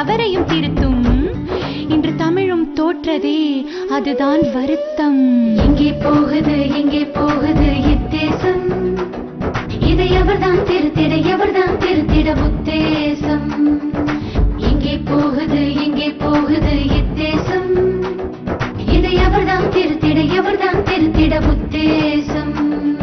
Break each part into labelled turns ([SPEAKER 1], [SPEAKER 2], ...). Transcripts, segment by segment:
[SPEAKER 1] தவறையும் திருத்தும் இன்று தமிழும் தோற்றதே அதுதான் வருத்தம்
[SPEAKER 2] எங்கே போகுது எங்கே போகுது இத்தேசம் இதை எவர்தான் திருத்திட எவர்தான் திருத்திட உத்தேசம் எங்கே போகுது எங்கே போகுது இத்தேசம் இதை எவர்தான் திருத்திட எவர்தான் திருத்திட உத்தேசம்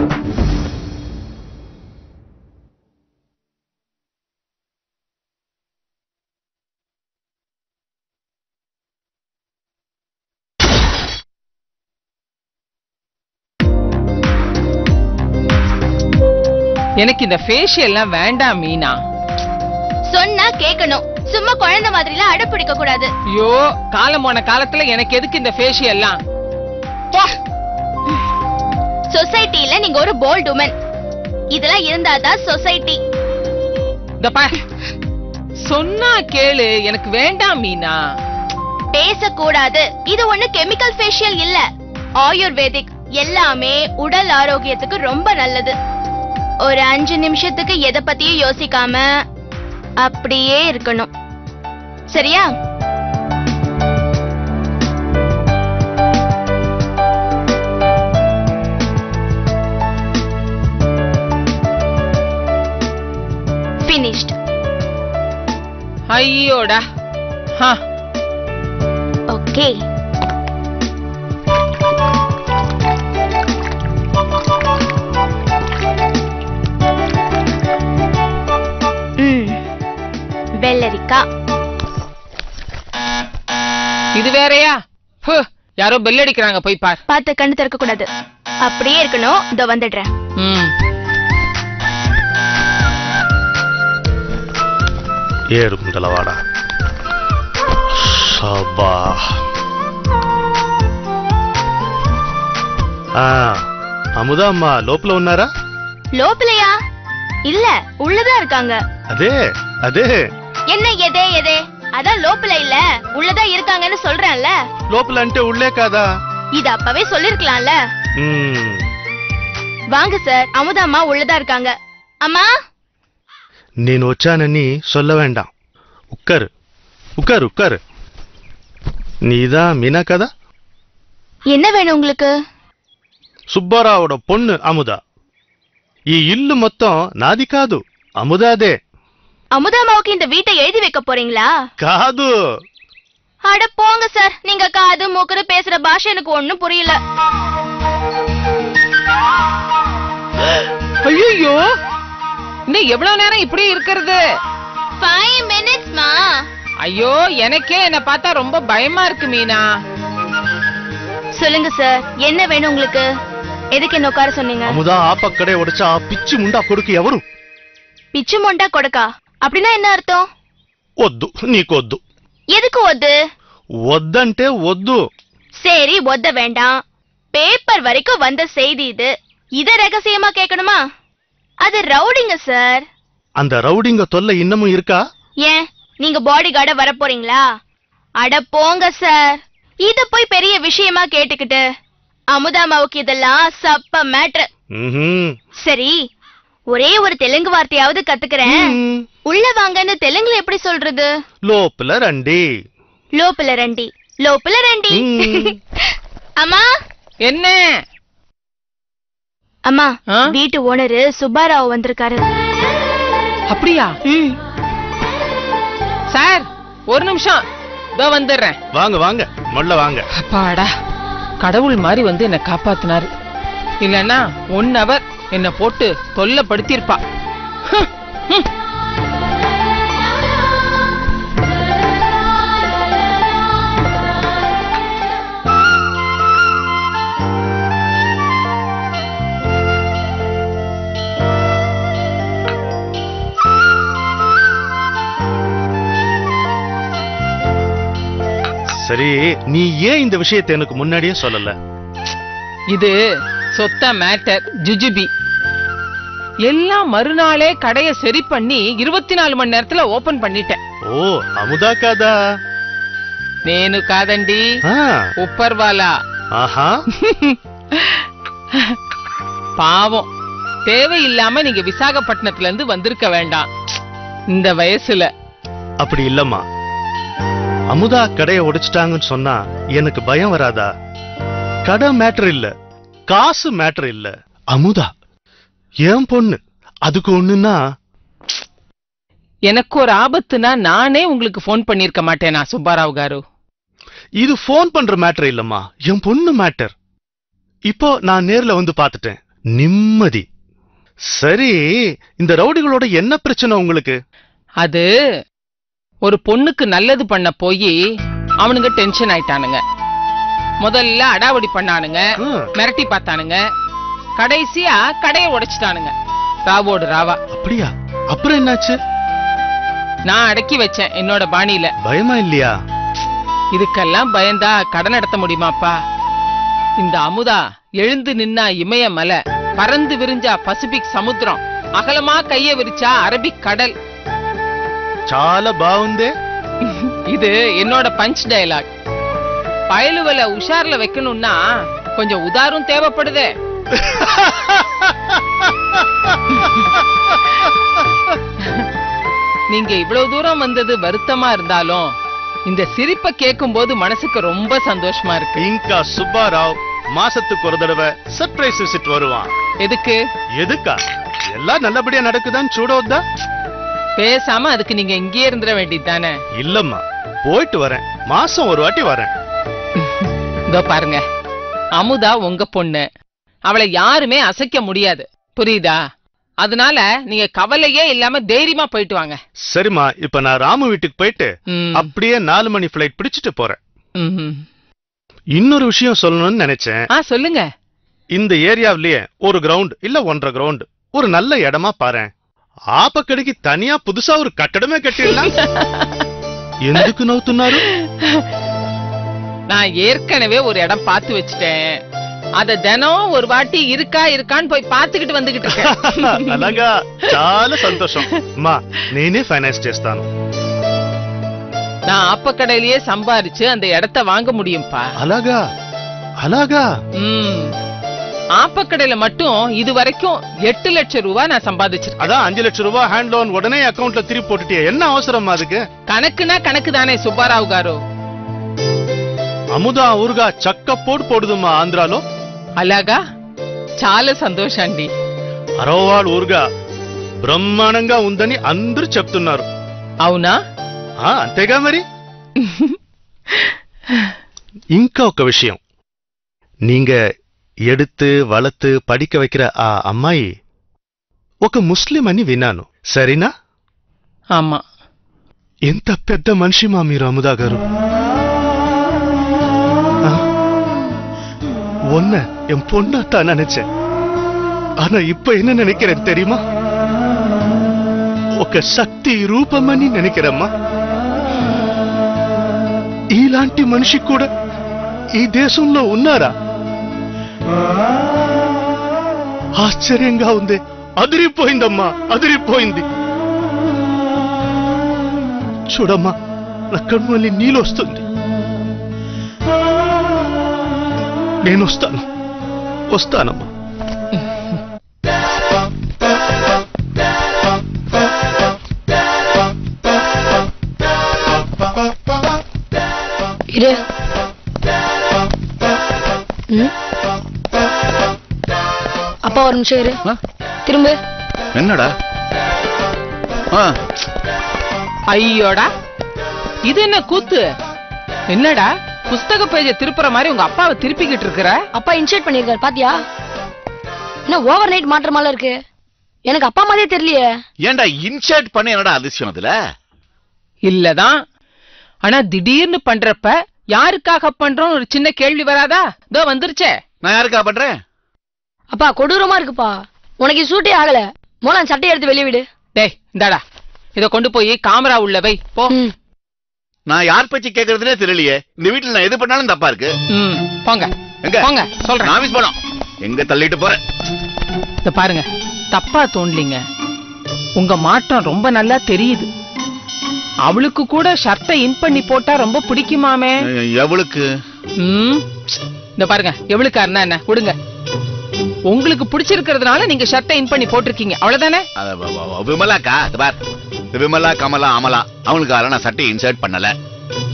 [SPEAKER 3] எனக்கு இந்த ஃபேஷியல்லாம் வேண்டாம் மீனா
[SPEAKER 4] சொன்னா கேட்கணும் சும்மா குழந்தை மாதிரிலாம் அடப்பிடிக்க கூடாது
[SPEAKER 3] ஐயோ காலம் போன காலத்துல எனக்கு எதுக்கு இந்த ஃபேஷியல்லாம் போ
[SPEAKER 4] சொசைட்டில நீங்க ஒரு போல்ட் உமன் இதெல்லாம் இருந்தாதான் சொசைட்டி
[SPEAKER 3] இந்த பார் சொன்னா கேளு எனக்கு வேண்டாம் மீனா
[SPEAKER 4] பேசக்கூடாது இது ஒண்ணு கெமிக்கல் ஃபேஷியல் இல்ல ஆயுர்வேதிக் எல்லாமே உடல் ஆரோக்கியத்துக்கு ரொம்ப நல்லது ஒரு அஞ்சு நிமிஷத்துக்கு எதை பத்தியும் யோசிக்காம அப்படியே இருக்கணும் சரியா finished
[SPEAKER 3] ஐயோடா ஹா
[SPEAKER 4] ஓகே ம் வெள்ளரிக்காய்
[SPEAKER 3] இது வேறயா ஹு, யாரோ பெல் அடிக்கிறாங்க போய் பார்
[SPEAKER 4] பார்த்து கண்ணு திறக்க கூடாது அப்படியே இருக்கணும் இதோ வந்துடுறேன்
[SPEAKER 3] ம்
[SPEAKER 5] ఏడు గుంటలవాడ సబ్బా ఆ, అముదా అమ్మా లోపల ఉన్నారా
[SPEAKER 4] லோப்பிலையா இல்ல உள்ளதா இருக்காங்க
[SPEAKER 5] అదే అదే
[SPEAKER 4] என்ன எதே எதே அதான் லோப்பில இல்ல உள்ளதா இருக்காங்கன்னு சொல்றேன்ல
[SPEAKER 5] లోపల అంటే ఉళ్ళే కాదా
[SPEAKER 4] இது அப்பவே சொல்லிருக்கலாம்ல
[SPEAKER 5] మ్మ్.
[SPEAKER 4] வாங்க சார் அமுதாம்மா உள்ளதா இருக்காங்க அம்மா
[SPEAKER 5] నేను వచ్చానని சொல்ல வேண்டாம் உட்காரு உட்காரு உட்காரு நீதான் மீனா కదా
[SPEAKER 4] என்ன வேணும் உங்களுக்கு
[SPEAKER 5] సుబ్బారావుడ పొన్ను అముద ఈ ఇల్లు మొత్తం నాది కాదు అముదాదే
[SPEAKER 4] அமுதாமாவுக்கு இந்த வீட்டை எழுதி வைக்க போறீங்களா
[SPEAKER 5] కాదు
[SPEAKER 4] அட போங்க சார் நீங்க காது மூக்குன்னு பேசுற பாஷை எனக்கு ஒண்ணும் புரியல
[SPEAKER 3] ஐயோ இன்னும் எவ்வளவு நேரம் இப்படி இருக்கிறது
[SPEAKER 4] ஃபைவ் மினிட்ஸ்மா
[SPEAKER 3] ஐயோ எனக்கே என்ன பார்த்தா ரொம்ப பயமா இருக்கு மீனா
[SPEAKER 4] சொல்லுங்க சார் என்ன வேணும் உங்களுக்கு எதுக்கு என்ன உட்கார சொன்னீங்க
[SPEAKER 5] అముదా ఆ పక్కడే ఒడిచా ఆ పిచ్చి ముండా కొడుకు ఎవరు
[SPEAKER 4] பிச்சு மொண்டா கொடுக்கா அப்படின்னா என்ன அர்த்தம்
[SPEAKER 5] వద్దు నీకొద్దు
[SPEAKER 4] எதுக்கு ஒது
[SPEAKER 5] వద్దంటే వద్దు
[SPEAKER 4] சரி ஒத்த வேண்டாம் பேப்பர் வரைக்கும் வந்த செய்தி இது இத ரகசியமா கேட்கணுமா அது ரவுடிங்க சார்
[SPEAKER 5] அந்த ரவுடிங்க தொல்லை இன்னமும் இருக்கா
[SPEAKER 4] ஏன் நீங்க பாடி கார்ட வர போறீங்களா அட போங்க சார் இத போய் பெரிய விஷயமா கேட்டுக்கிட்டு அமுதாமாவுக்கு இதெல்லாம் சப்ப மேட்ரு
[SPEAKER 5] ம்ஹும்.
[SPEAKER 4] சரி ஒரே ஒரு தெலுங்கு வார்த்தையாவது கத்துக்கிறேன்
[SPEAKER 5] ம்.
[SPEAKER 4] உள்ள வாங்கன்னு தெலுங்குல எப்படி சொல்றது
[SPEAKER 5] లోపల రండి
[SPEAKER 4] லோப்புல ரெண்டி லோப்புல ரெண்டி
[SPEAKER 5] ம்.
[SPEAKER 4] அம்மா
[SPEAKER 3] என்ன
[SPEAKER 4] அம்மா
[SPEAKER 3] ஆ?
[SPEAKER 4] வீட்டு ஓனரு சுப்பாராவ் வந்திருக்காரு
[SPEAKER 3] அப்படியா
[SPEAKER 4] ம்
[SPEAKER 3] சார் ஒரு நிமிஷம் இதோ வந்துடுறேன்
[SPEAKER 5] வாங்க வாங்க மொள்ள வாங்க
[SPEAKER 3] அப்பாடா கடவுள் மாதிரி வந்து என்ன காப்பாத்தினாரு இல்லன்னா ஒன் ஹவர் என்ன போட்டு தொல்லப்படுத்தியிருப்பா ஹம், ஹம்.
[SPEAKER 5] சரி நீ ஏன் இந்த விஷயத்தை எனக்கு முன்னாடியே சொல்லல
[SPEAKER 3] இது சொத்த மேட்டர் ஜுஜுபி எல்லாம் மறுநாளே கடைய சரி பண்ணி இருபத்தி நாலு மணி நேரத்துல ஓபன் பண்ணிட்டேன்
[SPEAKER 5] ఓ అముదా కాదా
[SPEAKER 3] నేను కాదండి
[SPEAKER 5] ఆ,
[SPEAKER 3] உப்பர்வாலா
[SPEAKER 5] ఆహా
[SPEAKER 3] பாவம் தேவையில்லாம நீங்க விசாகப்பட்டினத்துல இருந்து வந்திருக்க வேண்டாம் இந்த வயசுல
[SPEAKER 5] அப்படி இல்லம்மா அமுதா கடையை உடைச்சிட்டாங்கன்னு சொன்னா எனக்கு பயம் வராதா கடை மேட்டர் இல்ல காசு மேட்டர் இல்ல அமுதா ஏன் பொண்ணு அதுக்கு ஒண்ணுன்னா
[SPEAKER 3] எனக்கு ஒரு ஆபத்துனா நானே உங்களுக்கு ஃபோன் பண்ணிருக்க மாட்டேனா சுப்பாராவ் காரு
[SPEAKER 5] இது ஃபோன் பண்ற மேட்டர் இல்லம்மா என் பொண்ணு மேட்டர் இப்போ நான் நேர்ல வந்து பார்த்துட்டேன் நிம்மதி சரி இந்த ரவுடிகளோட என்ன பிரச்சனை உங்களுக்கு
[SPEAKER 3] அது ஒரு பொண்ணுக்கு நல்லது பண்ண போய் அவனுங்க டென்ஷன் ஆயிட்டானுங்க முதல்ல அடாவடி பண்ணானுங்க
[SPEAKER 5] ம்,
[SPEAKER 3] மிரட்டி பார்த்தானுங்க கடைசியா கடையை உடைச்சிட்டானுங்க ராவோடு ராவா
[SPEAKER 5] அப்படியா அப்புறம் என்னாச்சு
[SPEAKER 3] நான் அடக்கி வச்சேன் என்னோட பாணியில
[SPEAKER 5] பயமா இல்லையா
[SPEAKER 3] இதுக்கெல்லாம் பயந்தா கடன் நடத்த முடியுமாப்பா இந்த அமுதா எழுந்து நின்னா இமய மலை பறந்து விரிஞ்சா பசிபிக் சமுத்திரம் அகலமா கைய விரிச்சா அரபிக் கடல்
[SPEAKER 5] చాలా బాగుందే
[SPEAKER 3] இது என்னோட பஞ்ச் டயலாக் பயலுவல உஷார்ல வைக்கணும்னா கொஞ்சம் உதாரும் தேவைப்படுதே நீங்க இவ்வளவு தூரம் வந்தது வருத்தமா இருந்தாலும் இந்த சிரிப்பை கேட்கும்போது மனசுக்கு ரொம்ப சந்தோஷமா இருக்கு
[SPEAKER 5] ఇంకా సుబ్బారావు மாசத்துக்கு ஒரு தடவை சர்ப்ரைஸ் விசிட் வருவான்
[SPEAKER 3] எதுக்கு
[SPEAKER 5] எதுக்கா எல்லாம் நல்லபடியா நடக்குதான்னு சூடவதா
[SPEAKER 3] பேசாம அதுக்கு நீங்க இங்கேயே இருந்துட வேண்டியது தானே
[SPEAKER 5] இல்லம்மா போயிட்டு வரேன் மாசம் ஒரு வாட்டி வரேன்
[SPEAKER 3] இதோ பாருங்க அமுதா உங்க பொண்ணு அவளை யாருமே அசைக்க முடியாது புரியுதா அதனால நீங்க கவலையே இல்லாம தைரியமா போயிட்டு வாங்க
[SPEAKER 5] சரிம்மா இப்ப நான் ராமு வீட்டுக்கு போயிட்டு
[SPEAKER 3] ம்.
[SPEAKER 5] அப்படியே நாலு மணி ஃபிளைட் பிடிச்சிட்டு போறேன்
[SPEAKER 3] ம்ஹும்.
[SPEAKER 5] இன்னொரு விஷயம் சொல்லணும்னு நினைச்சேன்
[SPEAKER 3] ஆ சொல்லுங்க
[SPEAKER 5] இந்த ஏரியாவிலேயே ஒரு கிரவுண்ட் இல்ல ஒன்றரை கிரவுண்ட் ஒரு நல்ல இடமா பாரேன் ஆப்பக்கடிக்கு தனியா புதுசா ஒரு கட்டடமே கட்டிடலாம் ఎందుకు నవ్వుతున్నారు
[SPEAKER 3] நான் ஏற்கனவே ஒரு இடம் பார்த்து வச்சுட்டேன் அத தினம் ஒரு வாட்டி இருக்கா இருக்கான்னு போய் பார்த்துக்கிட்டு வந்துகிட்டு இருக்கேன்
[SPEAKER 5] అలాగా చాలా సంతోషం మా నేనే ఫైనాన్స్ చేస్తాను
[SPEAKER 3] நான் ஆப்பக்கடையிலேயே சம்பாரிச்சு அந்த இடத்த வாங்க முடியும்பா
[SPEAKER 5] అలాగా అలాగా
[SPEAKER 3] ம் ஆப்பக்கடையில மட்டும் இது வரைக்கும் எட்டு லட்சம் ரூபாய் நான் சம்பாதிச்சிருக்கேன்
[SPEAKER 5] அதான் அஞ்சு லட்சம் ரூபாய் ஹேண்ட் லோன் உடனே அக்கவுண்ட்ல திருப்பி போட்டுட்டியே என்ன அவசரமா அதுக்கு
[SPEAKER 3] கணக்குனா கணக்கு தானே சுப்பாராவ் గారు
[SPEAKER 5] అముదా ఊరుగా చక్క పోటు పోడుదమ్మా ఆంధ్రాలో
[SPEAKER 3] అలాగా చాలా సంతోషం అండి
[SPEAKER 5] అరవవాడు ఊరుగా బ్రహ్మాండంగా ఉందని అందరూ చెప్తున్నారు
[SPEAKER 3] అవునా
[SPEAKER 5] ఆ అంతేగా మరి ఇంకా ఒక విషయం நீங்க எடுத்து வளர்த்து படிக்க வைக்கிற ఆ అమ్మాయి ఒక ముస్లిం అని విన్నాను సరేనా
[SPEAKER 3] ஆமா
[SPEAKER 5] ఎంత పెద్ద మనిషిమా మీరు అముదా గారు ఆ? உன்னை என் பொண்ணாத்தான் நினைச்சேன் ஆனா இப்ப என்ன நினைக்கிறேன் தெரியுமா ఒక శక్తి రూపమని నిனைக்கிறమ్మా ఇలాంటి మనిషి కూడా ఈ దేశంలో ఉన్నారా ఆశ్చర్యంగా ఉంది అదిరిపోయిందమ్మా అదిరిపోయింది చూడమ్మా నా కన్నుల్ని నీళ్ళొస్తుంది నేను వస్తాను వస్తానమ్మా
[SPEAKER 6] இரு ம்? அப்பா ஒரு நிமிஷம் இரு
[SPEAKER 7] ஆ?
[SPEAKER 6] திரும்ப
[SPEAKER 7] என்னடா ஆ
[SPEAKER 3] ஐயோடா இது என்ன கூத்து என்னடா புஸ்தக பேஜ திருப்புற மாதிரி உங்க அப்பாவை திருப்பிக்கிட்டு இருக்கிற
[SPEAKER 6] அப்பா இன்சைட் பண்ணிருக்காரு பாத்தியா என்ன ஓவர் நைட் மாற்ற மாதிரி இருக்கு எனக்கு அப்பா மாதிரியே தெரியலையே
[SPEAKER 7] ஏன்டா இன்சர்ட் பண்ண என்னடா அதிசயம் அதுல
[SPEAKER 3] இல்லதான் ஆனா திடீர்னு பண்றப்ப யாருக்காக பண்றோம் ஒரு சின்ன கேள்வி வராதா இதோ வந்துருச்சே
[SPEAKER 7] நான் யாருக்கா பண்றேன்
[SPEAKER 6] அப்பா கொடூரமா இருக்குப்பா உனக்கு இது சூட்டே ஆகல மோல அந்த சட்டையை எடுத்து வெளியே விடு
[SPEAKER 3] டேய் இந்தாடா இத கொண்டு போய் காமரா உள்ள வை போ
[SPEAKER 6] ம்.
[SPEAKER 7] நான் யார் பேச்சு கேக்குறதுனே தெரியலையே இந்த வீட்டுல நான் எது பண்ணாலும் தப்பா இருக்கு
[SPEAKER 3] ம், போங்க
[SPEAKER 7] எங்க
[SPEAKER 3] போங்க சொல்றேன்
[SPEAKER 7] ஆபீஸ் போனோம் எங்க தள்ளிட்டு போறேன்
[SPEAKER 3] இத பாருங்க தப்பா தோணலீங்க உங்க மாற்றம் ரொம்ப நல்லா தெரியுது அவளுக்கு கூட ஷர்ட்டை இன் பண்ணி போட்டா ரொம்ப பிடிக்குமாமே
[SPEAKER 7] எவளுக்கு
[SPEAKER 3] ம் இந்த பாருங்க எவளுக்கா இருந்தா என்ன விடுங்க உங்களுக்கு பிடிச்சிருக்கிறதுனால நீங்க ஷர்ட்டை இன் பண்ணி போட்டிருக்கீங்க அவ்வளவுதானே
[SPEAKER 7] அத வ- வ- வ- விமலாக்கா இது பார் இந்த விமலா கமலா அமலா அவனுக்கு நான் சட்டை இன்சர்ட் பண்ணல
[SPEAKER 3] ம்,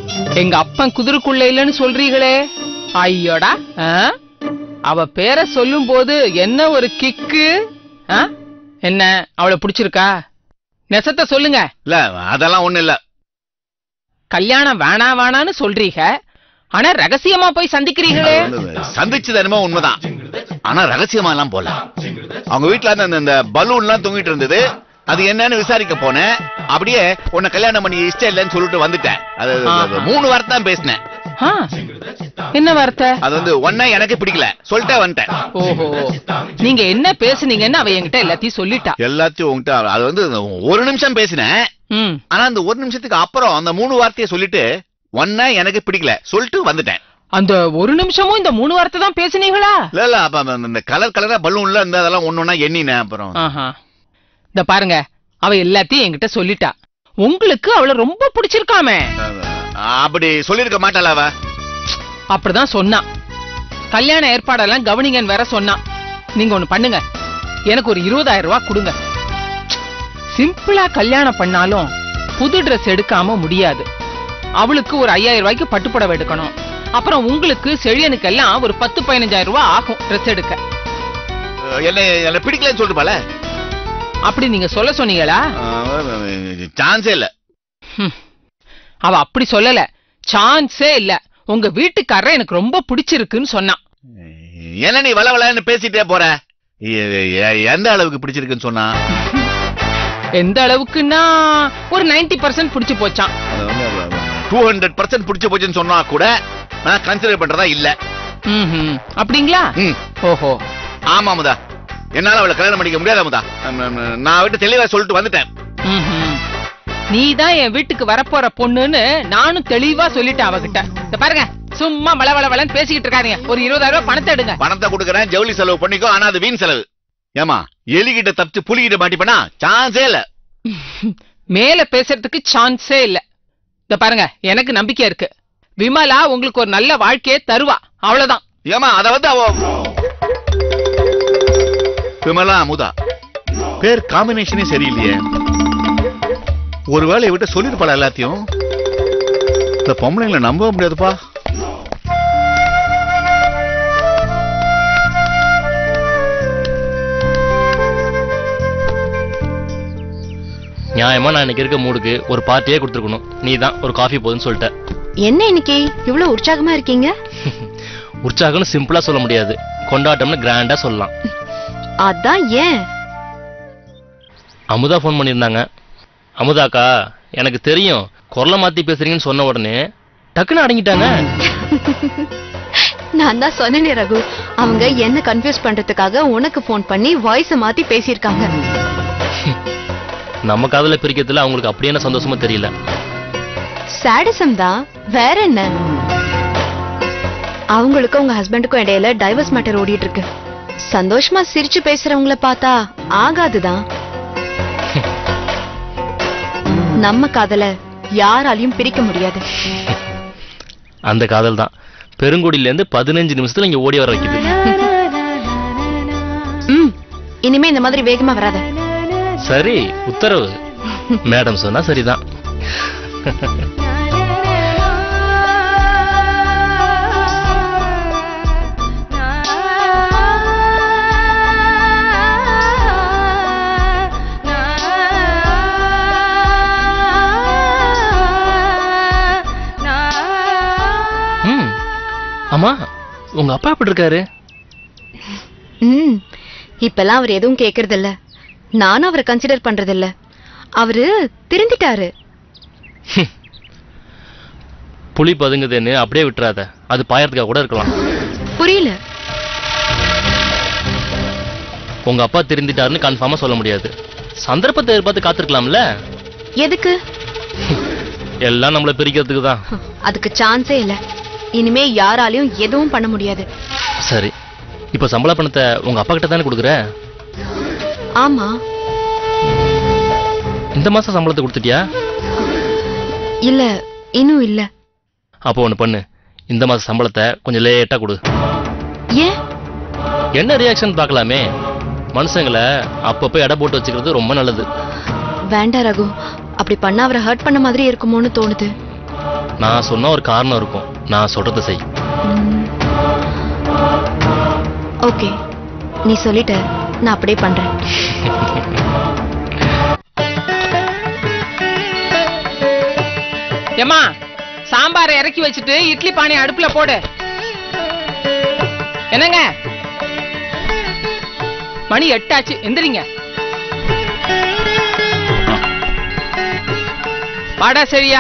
[SPEAKER 3] எங்க அப்பன் குதிரைக்குள்ள இல்லைன்னு சொல்றீங்களே ஐயோடா ஆ? அவ பேரை சொல்லும் போது என்ன ஒரு கிக்கு ஆ? என்ன அவளை பிடிச்சிருக்கா நெசத்தை சொல்லுங்க
[SPEAKER 7] இல்ல அதெல்லாம் ஒண்ணு இல்ல
[SPEAKER 3] கல்யாணம் வேணா வேணான்னு சொல்றீங்க ஆனா ரகசியமா போய் சந்திக்கிறீங்களே
[SPEAKER 7] சந்திச்சது என்னமோ உண்மைதான் ஆனா ரகசியமா எல்லாம் போல அவங்க வீட்டுல அந்த இந்த பலூன் எல்லாம் தொங்கிட்டு இருந்தது அது என்னன்னு விசாரிக்க போனேன் அப்படியே உன்னை கல்யாணம் பண்ணி இஷ்டம் இல்லைன்னு சொல்லிட்டு வந்துட்டேன் அது அது- அது மூணு வார்த்தை தான் பேசினேன்
[SPEAKER 3] ஆ, என்ன வார்த்தை
[SPEAKER 7] அது வந்து ஒன்ன எனக்கு பிடிக்கல சொல்லிட்டே வந்துட்டேன்
[SPEAKER 3] ஓஹோ நீங்க என்ன பேசுனீங்கன்னு அவ என்கிட்ட எல்லாத்தையும் சொல்லிட்டா
[SPEAKER 7] எல்லாத்தையும் உங்ககிட்ட அது வந்து ஒரு நிமிஷம் பேசினேன்
[SPEAKER 3] ம்
[SPEAKER 7] ஆனா அந்த ஒரு நிமிஷத்துக்கு அப்புறம் அந்த மூணு வார்த்தையை சொல்லிட்டு ஒன்ன எனக்கு பிடிக்கல சொல்லிட்டு வந்துட்டேன்
[SPEAKER 3] அந்த ஒரு நிமிஷமும் இந்த மூணு வார்த்தை தான் பேசுனீங்களா
[SPEAKER 7] இல்ல இல்ல அப்ப அந்த- இந்த கலர் கலரா பலூன்ல இருந்த அதெல்லாம் ஒன்னொன்னா எண்ணினேன் அப்புறம்
[SPEAKER 3] ஆஹா இந்த பாருங்க அவ எல்லாத்தையும் என்கிட்ட சொல்லிட்டா உங்களுக்கு அவளை ரொம்ப பிடிச்சிருக்காமே
[SPEAKER 7] அப்படி சொல்லிருக்க மாட்டாளா அவ
[SPEAKER 3] அப்படிதான் சொன்னா கல்யாண ஏற்பாடெல்லாம் கவனிங்கன்னு வேற சொன்னா நீங்க ஒண்ணு பண்ணுங்க எனக்கு ஒரு இருபதாயிரம் ரூபாய் கொடுங்க சிம்பிளா கல்யாணம் பண்ணாலும் புது Dress எடுக்காம முடியாது அவளுக்கு ஒரு ஐயாயிரம் ரூபாய்க்கு பட்டுப்புடவை எடுக்கணும் அப்புறம் உங்களுக்கு செழியனுக்கெல்லாம் ஒரு பத்து பதினஞ்சாயிரம் ரூபாய் ஆகும் Dress எடுக்க
[SPEAKER 7] என்ன என்ன பிடிக்கலன்னு சொல்லிட்டு போல
[SPEAKER 3] அப்படி நீங்க சொல்ல சொன்னீங்களா
[SPEAKER 7] சான்ஸே இல்ல
[SPEAKER 3] ஹம். அவ அப்படி சொல்லல சான்ஸே இல்ல உங்க வீட்டுக்காரர் எனக்கு ரொம்ப பிடிச்சிருக்குன்னு சொன்னான்
[SPEAKER 7] என்ன நீ வள வளன்னு பேசிட்டே போற எ- எ- எந்த அளவுக்கு பிடிச்சிருக்குன்னு சொன்னா
[SPEAKER 3] எந்த அளவுக்குன்னா ஒரு 90% பர்சன்ட் பிடிச்சு போச்சான்
[SPEAKER 7] டூ ஹண்ட்ரட் பர்சன்ட் பிடிச்சு போச்சுன்னு சொன்னா கூட நான் கன்சிடர் பண்றதா இல்ல
[SPEAKER 3] ம்ஹும். அப்படிங்களா
[SPEAKER 7] ம்.
[SPEAKER 3] ஓஹோ
[SPEAKER 7] ஆமா முதா என்னால அவளை கல்யாணம் பண்ணிக்க முடியாத முதா நான் விட்டு தெளிவா சொல்லிட்டு வந்துட்டேன்
[SPEAKER 3] ம்ஹும். நீதான் என் வீட்டுக்கு வரப்போற பொண்ணுன்னு நானும் தெளிவா சொல்லிட்டேன் அவகிட்ட இந்த பாருங்க சும்மா வள வள வளன்னு பேசிக்கிட்டு இருக்காதீங்க ஒரு இருபதாயிரம் ரூபாய் பணத்தை எடுங்க
[SPEAKER 7] பணத்தை கொடுக்கறேன் ஜவுளி செலவு பண்ணிக்கோ ஆனா அது வீண் செலவு ஏமா எலிகிட்ட தப்பிச்சு புலிகிட்ட மாட்டிப்பனா சான்ஸே இல்ல
[SPEAKER 3] மேல பேசுறதுக்கு சான்ஸே இல்ல இந்த பாருங்க எனக்கு நம்பிக்கை இருக்கு விமலா உங்களுக்கு ஒரு நல்ல வாழ்க்கையை தருவா அவ்வளவுதான்
[SPEAKER 7] ஏமா அத வந்து அவ விமலா அமுதா பேர் காம்பினேஷனே சரியில்லையே ஒருவேளை விட்டு சொல்லிருப்பாளா எல்லாத்தையும் இந்த பொம்பளைங்களை நம்ப முடியாதுப்பா
[SPEAKER 8] நியாயமா நான் இன்னைக்கு இருக்க மூடுக்கு ஒரு பார்ட்டியே கொடுத்துருக்கணும் நீ தான் ஒரு காஃபி போதுன்னு சொல்லிட்ட
[SPEAKER 9] என்ன இன்னைக்கு இவ்வளவு உற்சாகமா இருக்கீங்க
[SPEAKER 8] உற்சாகம்னு சிம்பிளா சொல்ல முடியாது கொண்டாட்டம்னு கிராண்டா சொல்லலாம்
[SPEAKER 9] அதான் ஏன்
[SPEAKER 8] அமுதா ஃபோன் பண்ணியிருந்தாங்க அமுதாக்கா எனக்கு தெரியும் குரலை மாத்தி பேசுறீங்கன்னு சொன்ன உடனே டக்குன்னு அடங்கிட்டாங்க
[SPEAKER 9] நான் தான் சொன்னேனே ரகு அவங்க என்ன கன்ஃபியூஸ் பண்றதுக்காக உனக்கு ஃபோன் பண்ணி வாய்ஸ் மாத்தி பேசியிருக்காங்க
[SPEAKER 8] நம்ம காதல பிரிக்கிறதுல அவங்களுக்கு அப்படி என்ன சந்தோஷமா தெரியல
[SPEAKER 9] சாடிசம் தான் வேற என்ன அவங்களுக்கும் உங்க ஹஸ்பண்டுக்கும் இடையில டைவர்ஸ் மேட்டர் ஓடிட்டு இருக்கு சந்தோஷமா சிரிச்சு பேசுறவங்கள பார்த்தா ஆகாதுதான் நம்ம காதல யாராலையும் பிரிக்க முடியாது
[SPEAKER 8] அந்த காதல் தான் பெருங்குடியில இருந்து பதினஞ்சு நிமிஷத்துல இங்க ஓடி வர வைக்குது
[SPEAKER 9] ம் இனிமே இந்த மாதிரி வேகமா வராத
[SPEAKER 8] சரி உத்தரவு மேடம் சொன்னா சரிதான் ம் ஆமா உங்க அப்பா எப்படி இருக்காரு
[SPEAKER 9] ம் இப்பெல்லாம் அவர் எதுவும் கேக்குறது இல்ல நானும் அவரை கன்சிடர் பண்றது இல்ல அவரு திருந்திட்டாரு
[SPEAKER 8] புலி பதுங்குதுன்னு அப்படியே விட்டுறாத அது பாயறதுக்காக கூட இருக்கலாம்
[SPEAKER 9] புரியல
[SPEAKER 8] உங்க அப்பா திருந்திட்டாருன்னு கன்ஃபார்மா சொல்ல முடியாது சந்தர்ப்பத்தை எதிர்பார்த்து காத்திருக்கலாம்ல
[SPEAKER 9] எதுக்கு
[SPEAKER 8] எல்லாம் நம்மள பிரிக்கிறதுக்கு தான்
[SPEAKER 9] அதுக்கு சான்ஸே இல்ல இனிமே யாராலையும் எதுவும் பண்ண முடியாது
[SPEAKER 8] சரி இப்ப சம்பள பணத்தை உங்க அப்பா கிட்ட தானே கொடுக்குற
[SPEAKER 9] ஆமா
[SPEAKER 8] இந்த மாசம் சம்பளத்தை கொடுத்துட்டியா
[SPEAKER 9] இல்ல இன்னும் இல்ல
[SPEAKER 8] அப்போ ஒண்ணு பண்ணு இந்த மாச சம்பளத்தை கொஞ்சம் லேட்டா கொடு
[SPEAKER 9] ஏன்
[SPEAKER 8] என்ன ரியாக்ஷன் பார்க்கலாமே மனுஷங்களை அப்பப்போ எடை போட்டு வச்சுக்கிறது ரொம்ப நல்லது
[SPEAKER 9] வேண்டாம் ரகு அப்படி பண்ணா அவரை ஹர்ட் பண்ண மாதிரி இருக்குமோன்னு தோணுது
[SPEAKER 8] நான் சொன்ன ஒரு காரணம் இருக்கும் நான் சொல்றதை செய்
[SPEAKER 9] ஓகே நீ சொல்லிட்ட நான் அப்படியே பண்றேன்
[SPEAKER 3] ஏமா சாம்பாரை இறக்கி வச்சுட்டு இட்லி பானை அடுப்புல போடு என்னங்க மணி எட்டாச்சு எந்திரிங்க வாடா சரியா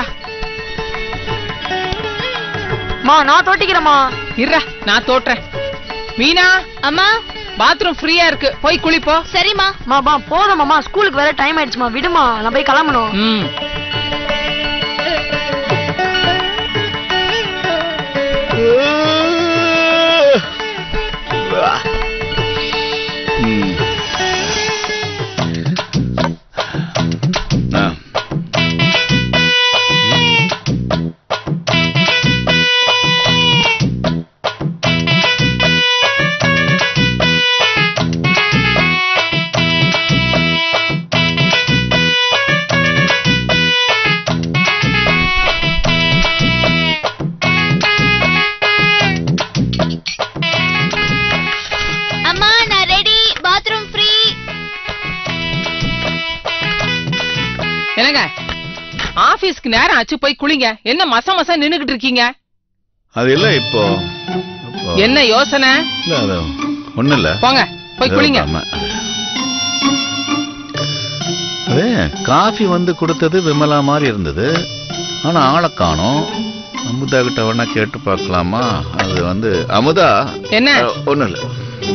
[SPEAKER 6] மா நான் தோட்டிக்கிறேம்மா
[SPEAKER 3] இருடா நான் தோட்டுறேன் மீனா
[SPEAKER 4] அம்மா
[SPEAKER 3] பாத்ரூம் ஃப்ரீயா இருக்கு போய் குளிப்போ
[SPEAKER 4] சரிம்மா
[SPEAKER 6] மா மா போதும்மா ஸ்கூலுக்கு வேற டைம் ஆயிடுச்சுமா விடுமா நான் போய் கிளம்பணும்
[SPEAKER 3] ம்
[SPEAKER 7] ம். ஆ.
[SPEAKER 4] அம்மா நான் ரெடி பாத்ரூம் ஃப்ரீ
[SPEAKER 3] என்னங்க ஆபீஸ்க்கு நேரம் ஆச்சு போய் குளிங்க என்ன மச மச நின்னுகிட்டு இருக்கீங்க
[SPEAKER 7] அது இல்ல இப்போ இப்போ-
[SPEAKER 3] என்ன யோசனை
[SPEAKER 7] இல்ல, அது ஒண்ணும் இல்ல
[SPEAKER 3] போங்க போய் குளிங்க
[SPEAKER 7] ஆமா. அது காஃபி வந்து கொடுத்தது விமலா மாதிரி இருந்தது ஆனா ஆளை காணோம் அமுதா கிட்ட வேணா கேட்டு பார்க்கலாமா அது வந்து அமுதா
[SPEAKER 3] என்ன
[SPEAKER 7] அஹ், ஒண்ணும் இல்ல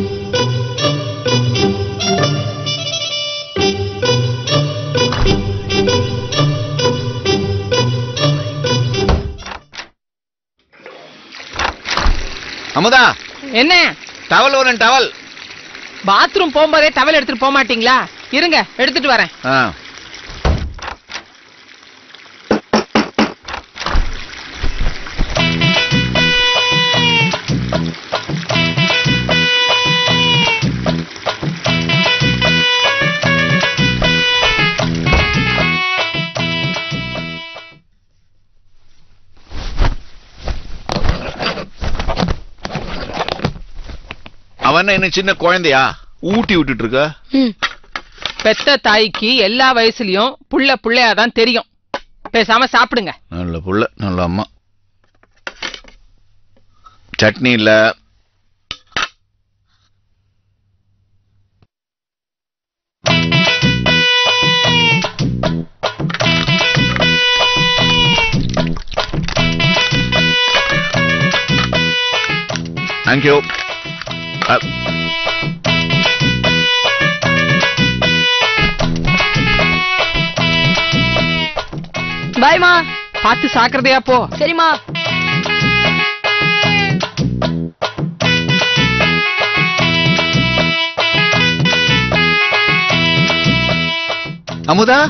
[SPEAKER 7] அமுதா
[SPEAKER 3] என்ன
[SPEAKER 7] டவல் ஒன்று டவல்
[SPEAKER 3] பாத்ரூம் போகும்போதே டவல் எடுத்துட்டு போக மாட்டீங்களா இருங்க எடுத்துட்டு வரேன்
[SPEAKER 7] ஆ அவன் என்ன இன்னும் சின்ன குழந்தையா ஊட்டி விட்டுட்டு இருக்க
[SPEAKER 6] ம்
[SPEAKER 3] பெத்த தாய்க்கு எல்லா வயசுலயும் புள்ள புள்ளையாதான் தெரியும் பேசாம சாப்பிடுங்க
[SPEAKER 7] நல்ல புள்ள நல்ல அம்மா சட்னி இல்ல தேங்க்யூ
[SPEAKER 6] பாய்மா
[SPEAKER 3] பார்த்து சாக்கிரதையா போ
[SPEAKER 6] சரிம்மா
[SPEAKER 7] அமுதா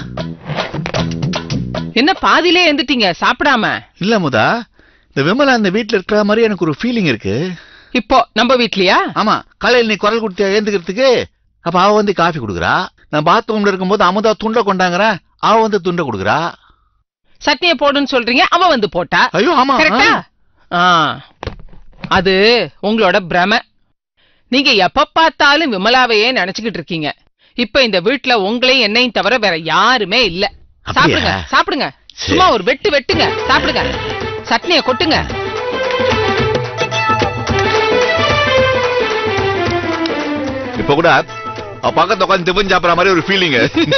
[SPEAKER 3] என்ன பாதியிலே எந்துட்டீங்க சாப்பிடாம
[SPEAKER 7] இல்ல அமுதா இந்த விமலா இந்த வீட்ல இருக்கிற மாதிரி எனக்கு ஒரு ஃபீலிங் இருக்கு
[SPEAKER 3] இப்போ நம்ம வீட்லயா
[SPEAKER 7] ஆமா காலையில் நீ குரல் கொடுத்து ஏந்துக்கிறதுக்கு அப்ப அவ வந்து காஃபி கொடுக்குறா நான் பாத்ரூம்ல இருக்கும்போது அமுதா துண்டை கொண்டாங்கற அவ வந்து துண்டை கொடுக்குறா
[SPEAKER 3] சட்னியை போடுன்னு சொல்றீங்க அவ வந்து போட்டா
[SPEAKER 7] ஐயோ ஆமா
[SPEAKER 3] கரெக்டா
[SPEAKER 7] ஆ.
[SPEAKER 3] ஆ அது உங்களோட பிரம நீங்க எப்ப பார்த்தாலும் விமலாவையே நினைச்சுக்கிட்டு இருக்கீங்க இப்ப இந்த வீட்ல உங்களையும் என்னையும் தவிர வேற யாருமே இல்ல சாப்பிடுங்க
[SPEAKER 7] அப்படியா?
[SPEAKER 3] சாப்பிடுங்க
[SPEAKER 7] சரி.
[SPEAKER 3] சும்மா ஒரு வெட்டு வெட்டுங்க சாப்பிடுங்க சட்னியை கொட்டுங்க
[SPEAKER 7] இப்ப கூட அவ பக்கத்துல உட்காந்து டிஃபன் சாப்பிடுற மாதிரி ஒரு ஃபீலிங்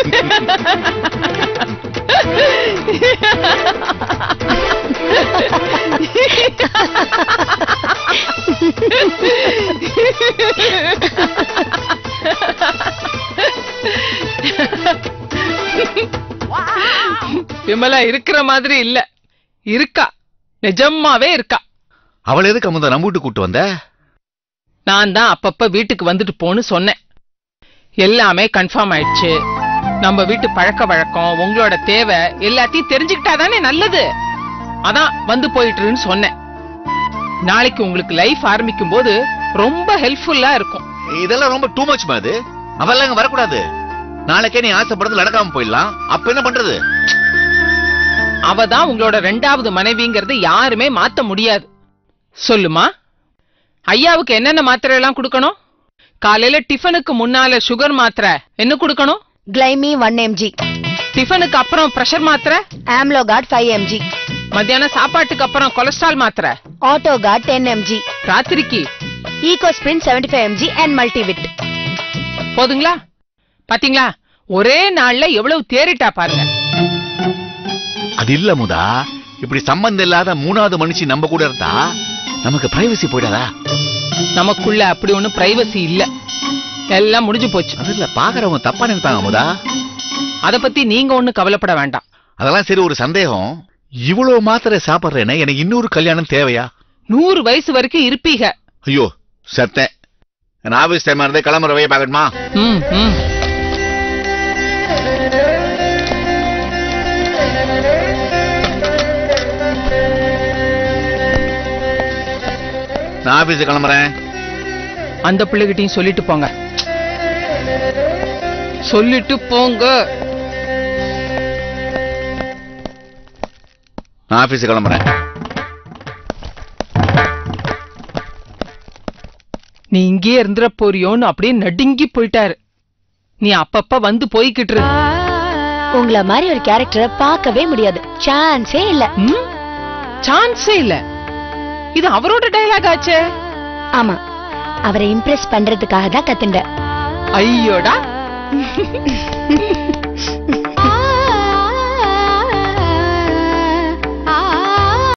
[SPEAKER 3] விமலா இருக்கிற மாதிரி இல்ல இருக்கா நிஜமாவே இருக்கா
[SPEAKER 7] அவளை எதுக்கு அமுதா நம்ம வீட்டுக்கு கூட்டு வந்த
[SPEAKER 3] நான் தான் அப்பப்ப வீட்டுக்கு வந்துட்டு போன்னு சொன்னேன் எல்லாமே கன்ஃபார்ம் ஆயிடுச்சு நம்ம வீட்டு பழக்க வழக்கம் உங்களோட தேவை எல்லாத்தையும் தெரிஞ்சுக்கிட்டாதானே நல்லது அதான் வந்து போயிட்டுருன்னு சொன்னேன் நாளைக்கு உங்களுக்கு லைஃப் ஆரம்பிக்கும் போது ரொம்ப ஹெல்ப்ஃபுல்லா இருக்கும்
[SPEAKER 7] இதெல்லாம் ரொம்ப டூ மச் அது அவெல்லாம் இங்க வரக்கூடாது நாளைக்கே நீ ஆசைப்படுறது நடக்காம போயிடலாம் அப்ப என்ன பண்றது
[SPEAKER 3] அவ தான் உங்களோட ரெண்டாவது மனைவிங்கிறது யாருமே மாத்த முடியாது சொல்லுமா ஐயாவுக்கு என்னென்ன மாத்திரை எல்லாம் கொடுக்கணும் காலையில டிஃபனுக்கு முன்னால சுகர் மாத்திரை என்ன கொடுக்கணும்
[SPEAKER 10] கிளைமி ஒன் எம்ஜி
[SPEAKER 3] டிஃபனுக்கு அப்புறம் பிரஷர் மாத்திரை
[SPEAKER 10] ஆம்லோகார்ட் ஃபைவ் எம்ஜி
[SPEAKER 3] மத்தியானம் சாப்பாட்டுக்கு அப்புறம் கொலஸ்ட்ரால் மாத்திரை
[SPEAKER 10] ஆட்டோகார்ட் டென் எம்ஜி
[SPEAKER 3] ராத்திரிக்கு
[SPEAKER 10] Ecosprin seventy five mg and Multivit
[SPEAKER 3] போதுங்களா பாத்தீங்களா ஒரே நாள்ல எவ்வளவு தேறிட்டா பாருங்க
[SPEAKER 7] அது இல்ல முதா இப்படி சம்பந்தம் இல்லாத மூணாவது மனுஷி நம்ம கூட இருந்தா நமக்கு பிரைவசி போயிடாதா
[SPEAKER 3] நமக்குள்ள அப்படி ஒண்ணும் பிரைவசி இல்ல எல்லாம் முடிஞ்சு போச்சு
[SPEAKER 7] அது இல்ல பாக்குறவங்க தப்பா நினைப்பாங்க முதா
[SPEAKER 3] அத பத்தி நீங்க ஒண்ணு கவலைப்பட வேண்டாம்
[SPEAKER 7] அதெல்லாம் சரி ஒரு சந்தேகம் இவ்வளவு மாத்திரை சாப்பிடுறேன்னா எனக்கு இன்னொரு கல்யாணம் தேவையா
[SPEAKER 3] நூறு வயசு வரைக்கும் இருப்பீங்க
[SPEAKER 7] ஐயோ சத்தேன் நான் ஆபீஸ் டைமா இருந்தே கிளம்புற வழியை பார்க்கணுமா
[SPEAKER 3] ம், ம்.
[SPEAKER 7] நான் ஆபீஸ் கிளம்புறேன்
[SPEAKER 3] அந்த பிள்ளைகிட்டையும் சொல்லிட்டு போங்க சொல்லிட்டு போங்க
[SPEAKER 7] நான் ஆபீஸ் கிளம்புறேன்
[SPEAKER 3] நீ இங்கே இருந்துற போறியோன்னு அப்படியே நடுங்கி போயிட்டாரு நீ அப்பப்ப வந்து போய்கிட்டு இரு
[SPEAKER 10] உங்கள மாதிரி ஒரு கேரக்டரை பார்க்கவே முடியாது சான்ஸே இல்ல
[SPEAKER 3] ம்? சான்ஸே இல்ல இது அவரோட டயலாக் ஆச்சே
[SPEAKER 10] ஆமா அவரை இம்ப்ரெஸ் பண்றதுக்காக தான் கத்துண்டேன்
[SPEAKER 3] ஐயோடா